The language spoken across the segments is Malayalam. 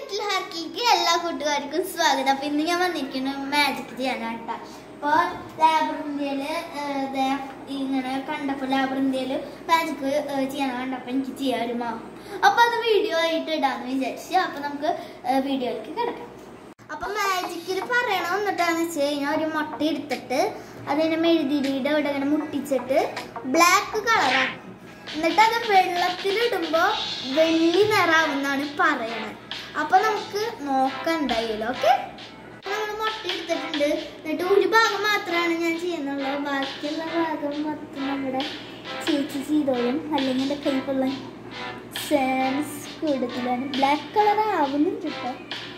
ലിറ്റിൽ ഹാർക്കിക്ക് എല്ലാ കൂട്ടുകാർക്കും സ്വാഗതം അപ്പൊ ഇന്ന് ഞാൻ വന്നിരിക്കുന്നത് മാജിക് ചെയ്യാനാണ് കേട്ടോ അപ്പോൾ ലാബർ ഇന്ത്യയില് ഇങ്ങനെ കണ്ടപ്പോൾ ലാബർ ഇന്ത്യയില് മാജിക് ചെയ്യാൻ കണ്ടപ്പോൾ എനിക്ക് ചെയ്യാറുമോ അപ്പൊ അത് വീഡിയോ ആയിട്ട് ഇടാന്ന് വിചാരിച്ചു അപ്പൊ നമുക്ക് വീഡിയോയിലേക്ക് കിടക്കാം അപ്പൊ മാജിക്കിൽ പറയണം എന്നിട്ടാന്ന് വെച്ച് കഴിഞ്ഞാൽ ഒരു മുട്ട എടുത്തിട്ട് അതിനെ മെഴുതിരിയുടെ ഇവിടെ ഇങ്ങനെ മുട്ടിച്ചിട്ട് ബ്ലാക്ക് കളറാക്കും എന്നിട്ട് അത് വെള്ളത്തിലിടുമ്പോ വെള്ളി നിറാവുന്നാണ് പറയണത് അപ്പൊ നമുക്ക് നോക്കാം എന്തായാലും ഓക്കെ നമ്മൾ മുട്ട എടുത്തിട്ടുണ്ട് എന്നിട്ട് ഒരു ഭാഗം മാത്രമാണ് ഞാൻ ചെയ്യുന്നുള്ളൂ ബാക്കിയുള്ള ഭാഗം മൊത്തം നമ്മുടെ ചേച്ചി ചെയ്തോളും അല്ലെങ്കിൽ എൻ്റെ കൈപ്പുള്ള സെൻസ് കൂടുതലാണ് ബ്ലാക്ക് കളർ ആവുന്നുണ്ട് കേട്ടോ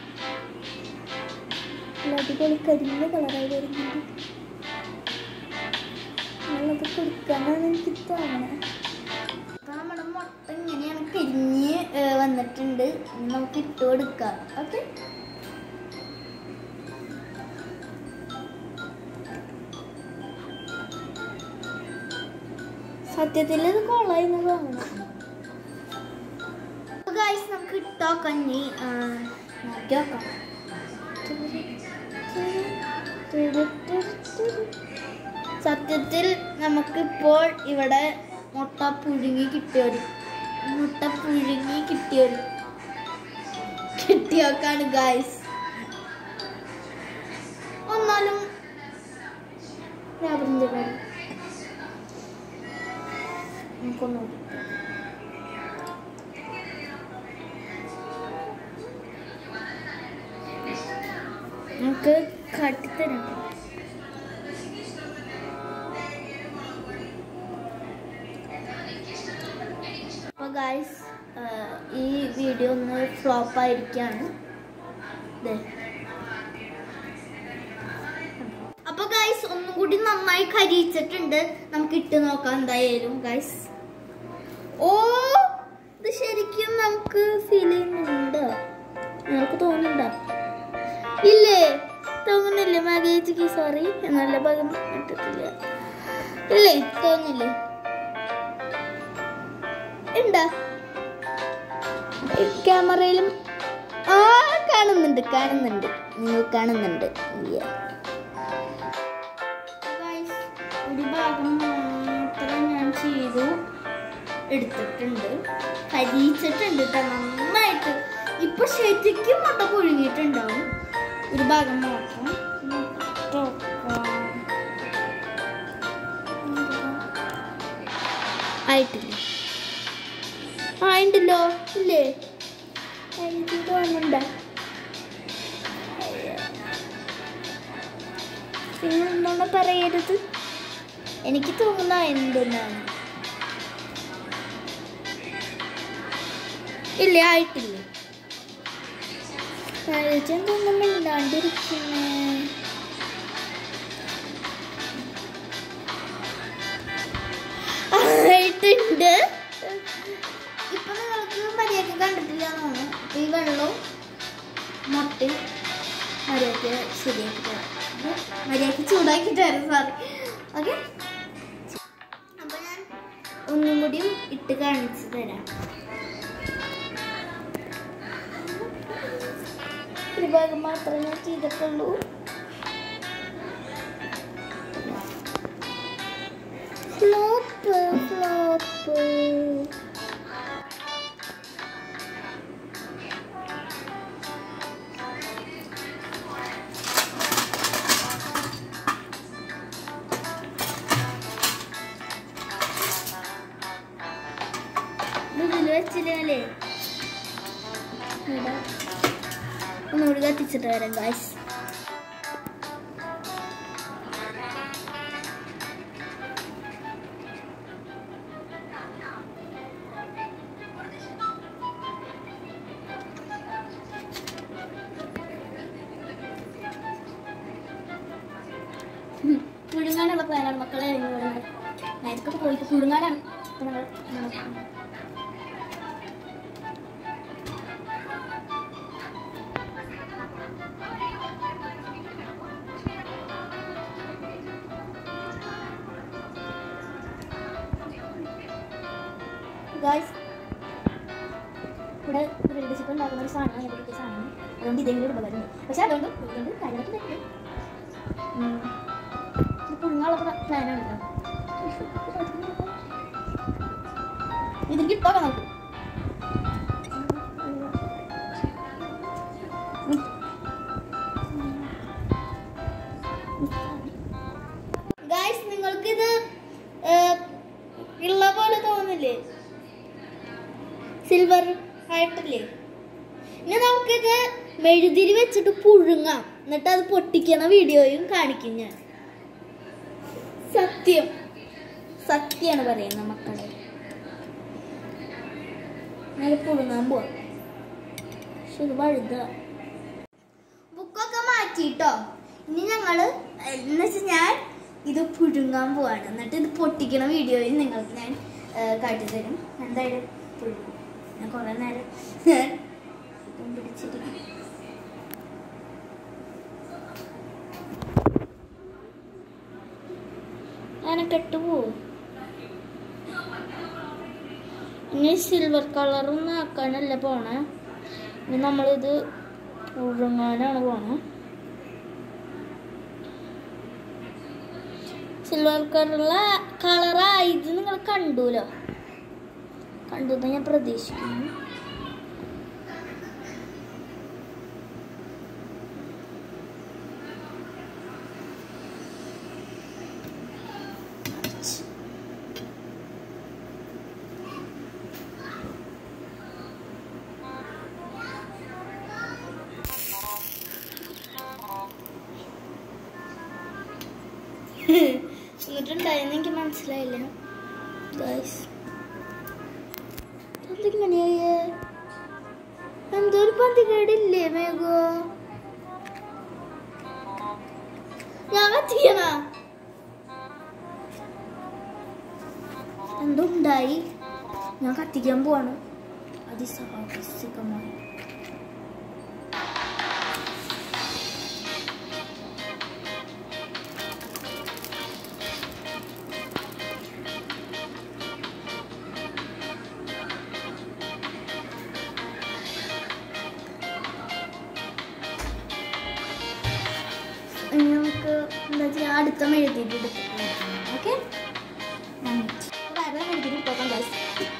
അടിപൊളി കരിഞ്ഞ കളറായി വരുന്നുണ്ട് നമ്മളത് കൊടുക്കാനാണ് എനിക്ക് തോന്നണേ അപ്പൊ നമ്മുടെ മുട്ട ഇങ്ങനെയാണ് കരിഞ്ഞ് ഏ, വന്നിട്ടുണ്ട് ഇനി നമുക്ക് ഇട്ട് കൊടുക്കാം ഓക്കെ സത്യത്തിൽ ഇത് കൊള്ളായി തോന്നുന്നു ഗൈസ് നമുക്ക് ഇട്ടോക്കാം ഇനി ആ, നോക്കി നോക്കാം സത്യത്തിൽ നമുക്കിപ്പോൾ ഇവിടെ മുട്ട പുഴുങ്ങി കിട്ടിയൊരു മുട്ട പുഴുങ്ങി കിട്ടിയൊരു കിട്ടിയോക്കാണ് ഗായ്സ് ഒന്നാലും രാവിലെ നമുക്കൊന്ന് നോക്കാം. നമുക്ക് കാട്ടിത്തരാം അപ്പോൾ ഗായ്സ് ഈ വീഡിയോ ഒന്ന് ഫ്ലോപ്പ് ആയിരിക്കാണ് ദേ. അപ്പൊ ഗായ്സ് ഒന്നും കൂടി നന്നായി കരിയിച്ചിട്ടുണ്ട് നമുക്ക് ഇട്ട് നോക്കാം എന്തായാലും ഗായ്സ് ഓ ഇത് ശരിക്കും നമുക്ക് ഫീൽ ചെയ്യുന്നുണ്ടോ നിങ്ങൾക്ക് തോന്നുന്നുണ്ടോ ഇല്ലേ തോന്നുന്നില്ലേ മകേച്ചിക്ക് സോറി നല്ല ഭാഗം ഇട്ടിട്ടില്ല ഇല്ലേ തോന്നില്ലേ ഉണ്ടാ ക്യാമറയിലും ആ കാണുന്നുണ്ട് കാണുന്നുണ്ട് നിങ്ങൾ കാണുന്നുണ്ട് Yeah. Guys, ഒരു ഭാഗം മാത്രം ഞാൻ ചെയ്തു എടുത്തിട്ടുണ്ട് കരിയിച്ചിട്ടുണ്ട് കേട്ടോ നന്നായിട്ട് ഇപ്പൊ ശരിക്കും മുട്ട പുഴുങ്ങിയിട്ടുണ്ടാവും ഒരു ഭാഗം മാത്രം ആയിട്ടില്ല ആയിണ്ടല്ലോ ഇല്ലേ എനിക്ക് തോന്നുന്നുണ്ട പിന്നെ എന്താണ് പറയരുത് എനിക്ക് തോന്നുന്ന എന്തെന്നാണ് ഇല്ല ആയിട്ടില്ല കഴിച്ചാൻ തോന്നുന്നു മിണ്ടാണ്ടിരിക്കുന്നേ ആയിട്ടുണ്ട് ഇപ്പൊ നിങ്ങൾക്ക് മര്യാദക്ക് കണ്ടിട്ടില്ല എന്നാണ് ഈ വെള്ളവും മുട്ടയും മര്യാദക്ക് ശരിയാക്കി തരാം അപ്പൊ മര്യാദക്ക് ചൂടാക്കി തരാം സാറി ഓക്കെ അപ്പൊ ഞാൻ ഒന്നും കൂടിയും ഇട്ട് കാണിച്ചു തരാം ഒരു ഭാഗം മാത്രമേ ഞാൻ ചെയ്തിട്ടുള്ളൂ ഫ്ലോപ്പ് ഫ്ലോപ്പ് ഇതിൽ വെച്ചില്ലേ ഒന്നുകൂടി കത്തിച്ചിട്ട് വരാം ഗായ്സ് പുഴുങ്ങാനുള്ള പ്ലാനാണ് മക്കളെ നേരത്തെ പോയിട്ട് പുഴുങ്ങാനാണ് ഇപ്പൊ ഞങ്ങൾ നടക്കുന്നത്. ഗായ്സ് ഇവിടെ രണ്ട് പാചകം ഉണ്ടാക്കുന്ന ഒരു സാധനം എനിക്ക് കിട്ടിയ സാധനം അതുകൊണ്ട് ഇതെങ്കിലും ഉപകാരമുണ്ട് പക്ഷെ അതുകൊണ്ട് അതുകൊണ്ട് കാര്യങ്ങളൊക്കെ തെറ്റും ഇത് പുഴുങ്ങാനുള്ള പ്ലാനാണ് കേട്ടോ ഇതിൽ കിട്ടോ നമുക്ക് ഗായ്സ് നിങ്ങൾക്കിത് ഉള്ള പോലെ തോന്നില്ലേ സിൽവർ ആയിട്ടില്ലേ ഇനി നമുക്കിത് മെഴുതിരി വെച്ചിട്ട് പുഴുങ്ങാം എന്നിട്ട് അത് പൊട്ടിക്കണ വീഡിയോയും കാണിക്കും ഞാൻ സത്യം സത്യമാണ് പറയുന്നത് മക്കളെ ഞാൻ പുഴുങ്ങാൻ പോവാം പക്ഷെ ഇത് വഴുത ബുക്കൊക്കെ മാറ്റിട്ടോ ഇനി ഞങ്ങള് എന്ന് വെച്ചാൽ ഞാൻ ഇത് പുഴുങ്ങാൻ പോവാണ് എന്നിട്ട് ഇത് പൊട്ടിക്കണ വീഡിയോയിൽ നിങ്ങൾക്ക് ഞാൻ കാട്ടിത്തരും എന്തായാലും പുഴുങ്ങും ഞാൻ കുറെ നേരം ഞാൻ ഇതും പിടിച്ചിരിക്കും അങ്ങനെ കെട്ടുപോകും ഇനി സിൽവർ കളറൊന്നും ആക്കാനല്ല പോണേ ഇനി നമ്മളിത് പുഴുങ്ങാനാണ് പോണേ സിൽവർ കളറുള്ള കളറായത് നിങ്ങൾ കണ്ടുല്ലോ കണ്ടു എന്ന് ഞാൻ പ്രതീക്ഷിക്കുന്നു എന്നിട്ടുണ്ടായെന്ന് എനിക്ക് മനസ്സിലായില്ല ഗൈസ് എന്തിങ്ങനെയായേ എന്തോ ഒരു പന്തികേടില്ലേ മേഘോ ഞാൻ കത്തിക്കണ എന്തോ ഉണ്ടായി ഞാൻ കത്തിക്കാൻ പോവാണ് അതിസാഹസികമായി ഇനി നമുക്ക് എന്താ വെച്ചാൽ അടുത്ത മെഴുതിയിട്ട് എടുക്കാം ഓക്കെ വേറെ മെഴുതിയിട്ട് ഇട്ടോക്കാം ഗൈസ്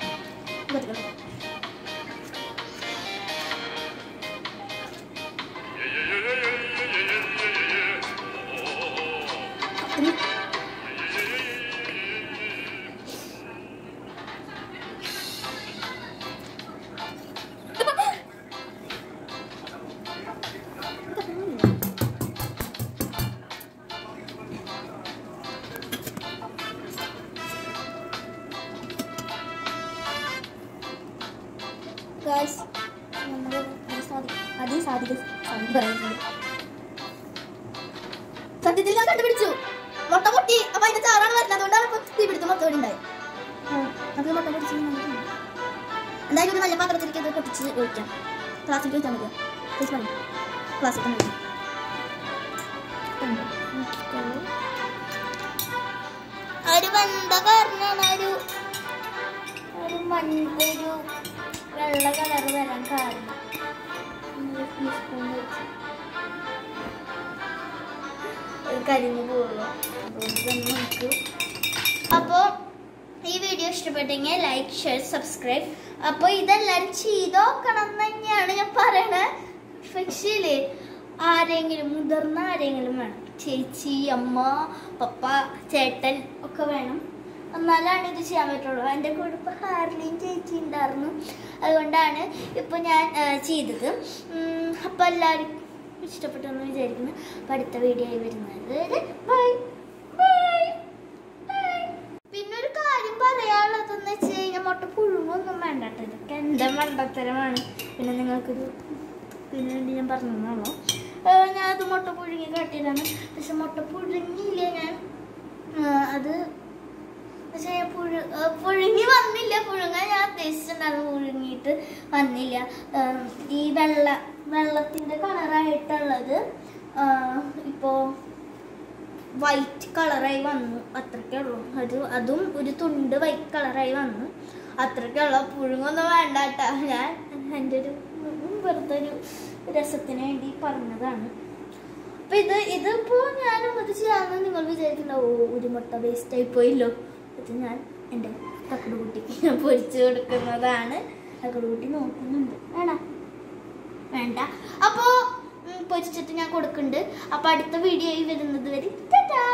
ഗൈസ് നമ്മൾ അതേ സാധിക പറയുന്നത് സത്യത്തിൽ ഞാൻ കണ്ടുപിടിച്ചു മുട്ട പൊട്ടി അപ്പൊ അതിന്റെ ചാറാണ് വരുന്നത് അതുകൊണ്ടാണ് ഇപ്പൊ തീ പിടിച്ച് മൊത്തം ഇവിടെ ഉണ്ടായി നമുക്ക് മുട്ട പൊടിച്ച് എന്തായാലും ഒരു നല്ല പാത്രത്തിലേക്ക് ഇത് പൊട്ടിച്ച് ഒഴിക്കാം ക്ലാസ്സിൽ ഒഴിച്ചാൽ മതിയോ ചേച്ചി പറഞ്ഞു ക്ലാസ്സിൽ തന്നെ ഒഴിക്കാം കണ്ടോ? നോക്കിക്കോളൂ. ഒരു വെന്ത കാരണമാണ് ഒരു ഒരു മഞ്ഞ ഒരു വെള്ള കളർ വരാൻ കാരണം ഒരു ടീസ്പൂൺ വെച്ച് ഒരു കരിഞ്ഞു പോകുള്ളൂ അതുകൊണ്ട് തന്നെ നമുക്ക് അപ്പോൾ ഈ വീഡിയോ ഇഷ്ടപ്പെട്ടെങ്കിൽ ലൈക്ക് ഷെയർ സബ്സ്ക്രൈബ് അപ്പോൾ ഇതെല്ലാവരും ചെയ്ത് നോക്കണം എന്ന് തന്നെയാണ് ഞാൻ പറയണത് പക്ഷേ ആരെങ്കിലും മുതിർന്ന ആരെങ്കിലും വേണം ചേച്ചി അമ്മ പപ്പ ചേട്ടൻ ഒക്കെ വേണം എന്നാലാണ് ഇത് ചെയ്യാൻ പറ്റുള്ളൂ എൻ്റെ കൂടെ ഇപ്പോൾ ഹാർലിയും ചേച്ചി ഉണ്ടായിരുന്നു അതുകൊണ്ടാണ് ഇപ്പോൾ ഞാൻ ആ, ചെയ്തത് അപ്പോൾ എല്ലാവരും ഇഷ്ടപ്പെട്ടെന്ന് വിചാരിക്കുന്നു അപ്പോൾ അടുത്ത വീഡിയോ ആയി വരുന്നത് ബൈ ബൈ പിന്നെ ഒരു കാര്യം പറയാനുള്ളതെന്ന് വെച്ച് കഴിഞ്ഞാൽ മുട്ട പുഴുങ്ങൊന്നും വേണ്ട കേട്ടോ ഇതൊക്കെ എൻ്റെ മണ്ടത്തരമാണ് പിന്നെ നിങ്ങൾക്കൊരു പിന്നെ വേണ്ടി ഞാൻ പറഞ്ഞതാണല്ലോ ഞാൻ അത് മുട്ട പുഴുങ്ങി കാട്ടിയതാണ് പക്ഷെ മുട്ട പുഴുങ്ങിയില്ല ഞാൻ ആ, അത് പക്ഷെ പുഴു ആ, പുഴുങ്ങി വന്നില്ല പുഴുങ്ങാൻ ഞാൻ ഉദ്ദേശിച്ചിട്ടുണ്ടായിരുന്നു പുഴുങ്ങിയിട്ട് വന്നില്ല ആ, ഈ വെള്ള വെള്ളത്തിൻ്റെ കളറായിട്ടുള്ളത് ഇപ്പോൾ വൈറ്റ് കളറായി വന്നു അത്രയ്ക്കേ ഉള്ളൂ അത് അതും ഒരു തുണ്ട് വൈറ്റ് കളറായി വന്നു അത്രയ്ക്കേ ഉള്ളൂ പുഴുങ്ങൊന്നും വേണ്ട കേട്ടോ ഞാൻ എൻ്റെ ഒരു വെറുതെ ഒരു രസത്തിന് വേണ്ടി പറഞ്ഞതാണ് അപ്പൊ ഇത് ഇതിപ്പോ ഞാൻ അത് ചെയ്യാമെന്ന് നിങ്ങൾ വിചാരിക്കുന്നുണ്ടാവും ഓ ഒരു മുട്ട വേസ്റ്റ് ആയി പോയല്ലോ ഇത് ഞാൻ എൻ്റെ തക്കടുകുട്ടിക്ക് പൊരിച്ചു കൊടുക്കുന്നതാണ് തക്കടുകുട്ടി നോക്കുന്നുണ്ട് വേണ വേണ്ട അപ്പോ ഉം, പൊരിച്ചിട്ട് ഞാൻ കൊടുക്കുന്നുണ്ട് അപ്പൊ അടുത്ത വീഡിയോയിൽ വരുന്നത് വരെ ടാറ്റാ